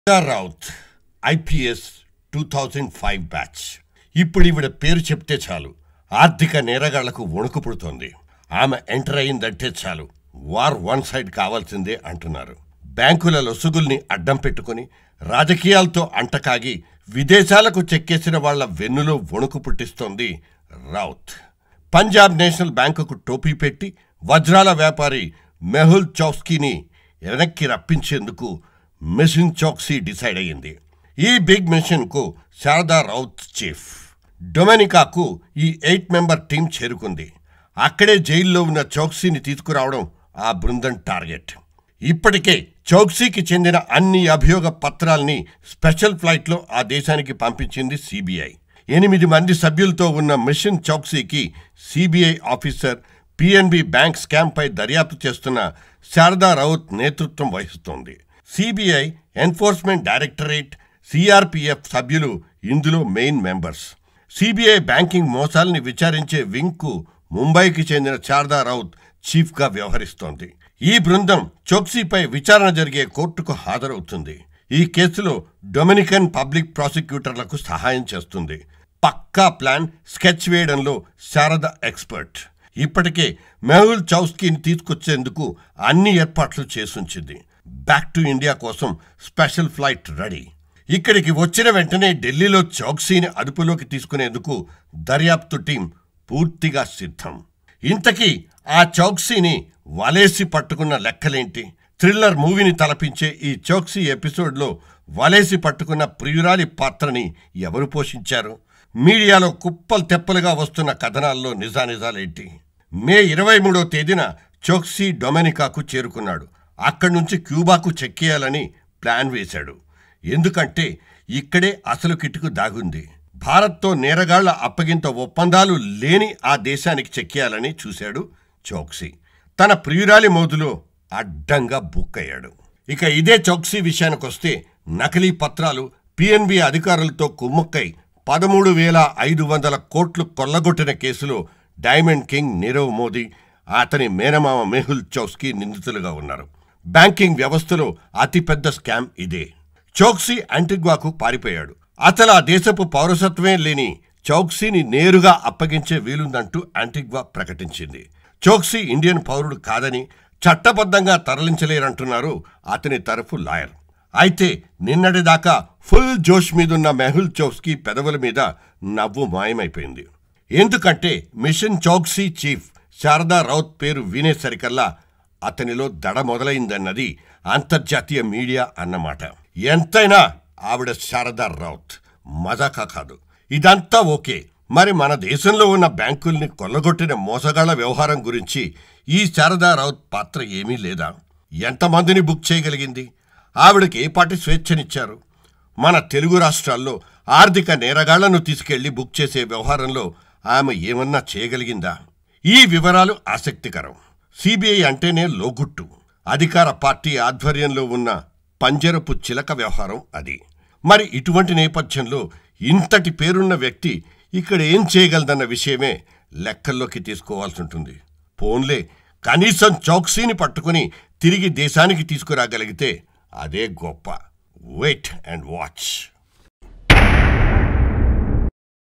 Raut IPS two thousand five batch ఇప్పుడు ఈవిడ పేరు చెప్తే చాలు ఆర్థిక నేరగాళ్లకు వణుకు పుడుతోంది ఆమె ఎంటర్ అయిందంటే చాలు వార్ వన్ సైడ్ కావాల్సిందే అంటున్నారు బ్యాంకుల లొసుగుల్ని అడ్డం పెట్టుకుని రాజకీయాలతో అంటకాగి విదేశాలకు చెక్కేసిన వాళ్ల వెన్నులో వణుకు పుట్టిస్తోంది రౌత్ పంజాబ్ నేషనల్ బ్యాంకుకు టోపీ పెట్టి వజ్రాల వ్యాపారి మెహుల్ చౌస్కీని వెనక్కి రప్పించేందుకు మిషన్ చౌక్సీ డిసైడ్ అయ్యింది ఈ బిగ్ మిషన్కు శారదా రౌత్ చీఫ్ డొమెనికాకు ఈ ఎయిట్ మెంబర్ టీం చేరుకుంది అక్కడే జైల్లో ఉన్న చౌక్సీని తీసుకురావడం ఆ బృందం టార్గెట్ ఇప్పటికే చౌక్సీకి చెందిన అన్ని అభియోగ పత్రాల్ని స్పెషల్ ఫ్లైట్లో ఆ దేశానికి పంపించింది సిబిఐ ఎనిమిది మంది సభ్యులతో ఉన్న మిషన్ చౌక్సీకి సిబిఐ ఆఫీసర్ పిఎన్బి బ్యాంక్ స్కామ్పై దర్యాప్తు చేస్తున్న శారదా రౌత్ నేతృత్వం వహిస్తోంది సిబిఐ ఎన్ఫోర్స్మెంట్ డైరెక్టరేట్ సిఆర్పిఎఫ్ సభ్యులు ఇందులో మెయిన్ మెంబర్స్ సిబిఐ బ్యాంకింగ్ మోసాల్ని విచారించే వింగ్కు ముంబైకి చెందిన శారదా రౌత్ చీఫ్గా వ్యవహరిస్తోంది ఈ బృందం చోక్సీపై విచారణ జరిగే కోర్టుకు హాజరవుతుంది ఈ కేసులో డొమినికన్ పబ్లిక్ ప్రాసిక్యూటర్లకు సహాయం చేస్తుంది పక్కా ప్లాన్ స్కెచ్ వేయడంలో శారద ఎక్స్పర్ట్ ఇప్పటికే మెహుల్ చౌస్కీని తీసుకొచ్చేందుకు అన్ని ఏర్పాట్లు చేసుంచింది బ్యాక్ టు ఇండియా కోసం స్పెషల్ ఫ్లైట్ రెడీ ఇక్కడికి వచ్చిన వెంటనే ఢిల్లీలో చౌక్సీని అదుపులోకి తీసుకునేందుకు దర్యాప్తు టీం పూర్తిగా సిద్ధం ఇంతకీ ఆ చౌక్సీని వలేసి పట్టుకున్న లెక్కలేంటి థ్రిల్లర్ మూవీని తలపించే ఈ చౌక్సీ ఎపిసోడ్లో వలేసి పట్టుకున్న ప్రియురాలి పాత్రని ఎవరు పోషించారు మీడియాలో కుప్పలు తెప్పలుగా వస్తున్న కథనాల్లో నిజానిజాలేంటి మే ఇరవై మూడో తేదీన చోక్సీ డొమెనికాకు చేరుకున్నాడు అక్కడి నుంచి క్యూబాకు చెక్కేయాలని ప్లాన్ వేశాడు ఎందుకంటే ఇక్కడే అసలు కిటుకు దాగుంది భారత్తో నేరగాళ్ల అప్పగింత ఒప్పందాలు లేని ఆ దేశానికి చెక్కేయాలని చూశాడు చౌక్సీ తన ప్రియురాలి మోదులో అడ్డంగా బుక్ అయ్యాడు ఇక ఇదే చౌక్సీ విషయానికొస్తే నకిలీ పత్రాలు పిఎన్బి అధికారులతో కుమ్ముక్కై పదమూడు వేల ఐదు వందల కోట్లు కొల్లగొట్టిన కేసులో డైమండ్ కింగ్ నీరవ్ మోదీ అతని మేనమామ మెహుల్ చౌస్కీ నిందితులుగా ఉన్నారు బ్యాంకింగ్ వ్యవస్థలో అతిపెద్ద స్కామ్ ఇదే చౌక్సీ యాంటిగ్వాకు పారిపోయాడు అసలు ఆ దేశపు పౌరసత్వమే లేని చౌక్సీని నేరుగా అప్పగించే వీలుందంటూ యాంటిగ్వా ప్రకటించింది చౌక్సీ ఇండియన్ పౌరుడు కాదని చట్టబద్ధంగా తరలించలేరంటున్నారు అతని తరఫు లాయర్ అయితే నిన్నటిదాకా ఫుల్ జోష్ మీదున్న మెహుల్ చౌక్సీ పెదవుల మీద నవ్వు మాయమైపోయింది ఎందుకంటే మిషన్ చౌక్సీ చీఫ్ శారదా రౌత్ పేరు వినేసరికల్లా అతనిలో దడ మొదలైందన్నది అంతర్జాతీయ మీడియా అన్నమాట ఎంతైనా ఆవిడ శారదా రౌత్ మజాకా కాదు ఇదంతా ఓకే మరి మన దేశంలో ఉన్న బ్యాంకుల్ని కొల్లగొట్టిన మోసగాళ్ల వ్యవహారం గురించి ఈ శారదా రౌత్ పాత్ర ఏమీ లేదా ఎంతమందిని బుక్ చేయగలిగింది ఆవిడకి ఏ పాటి స్వేచ్ఛనిచ్చారు మన తెలుగు రాష్ట్రాల్లో ఆర్థిక నేరగాళ్లను తీసుకెళ్లి బుక్ చేసే వ్యవహారంలో ఆమె ఏమన్నా చేయగలిగిందా ఈ వివరాలు ఆసక్తికరం సిబిఐ అంటేనే లోగుట్టు అధికార పార్టీ ఆధ్వర్యంలో ఉన్న పంజరపు చిలక వ్యవహారం అది మరి ఇటువంటి నేపథ్యంలో ఇంతటి పేరున్న వ్యక్తి ఇక్కడ ఏం చేయగలదన్న విషయమే లెక్కల్లోకి తీసుకోవాల్సి ఉంటుంది పోన్లే కనీసం చౌక్సీని పట్టుకుని తిరిగి దేశానికి తీసుకురాగలిగితే అదే గొప్ప వెయిట్ అండ్ వాచ్